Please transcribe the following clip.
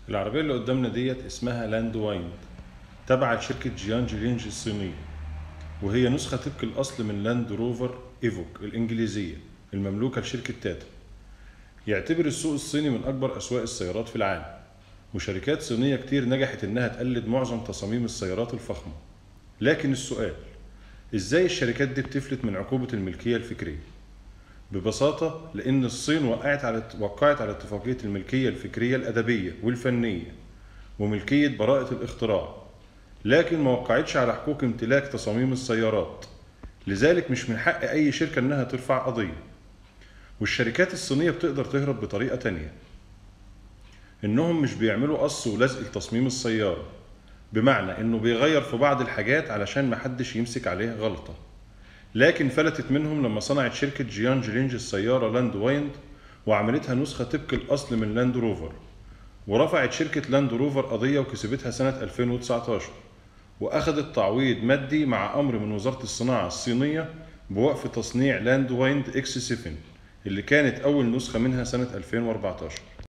العربية اللي قدامنا ديت اسمها لاند وايند تابعة لشركة جيانج لينج الصينية وهي نسخة طبق الأصل من لاند روفر ايفوك الإنجليزية المملوكة لشركة تاتا يعتبر السوق الصيني من أكبر أسواق السيارات في العالم وشركات صينية كتير نجحت إنها تقلد معظم تصاميم السيارات الفخمة لكن السؤال إزاي الشركات دي بتفلت من عقوبة الملكية الفكرية؟ ببساطة لأن الصين وقعت على وقعت على اتفاقية الملكية الفكرية الأدبية والفنية وملكية براءة الاختراع لكن ما وقعتش على حقوق امتلاك تصاميم السيارات لذلك مش من حق أي شركة إنها ترفع قضية والشركات الصينية بتقدر تهرب بطريقة تانية إنهم مش بيعملوا قص ولزق لتصميم السيارة بمعنى إنه بيغير في بعض الحاجات علشان محدش يمسك عليه غلطة لكن فلتت منهم لما صنعت شركة جيانج لينج السيارة لاند وايند وعملتها نسخة طبق الأصل من لاند روفر ورفعت شركة لاند روفر قضية وكسبتها سنة 2019 وأخذت تعويض مادي مع أمر من وزارة الصناعة الصينية بوقف تصنيع لاند وايند اكس 7 اللي كانت أول نسخة منها سنة 2014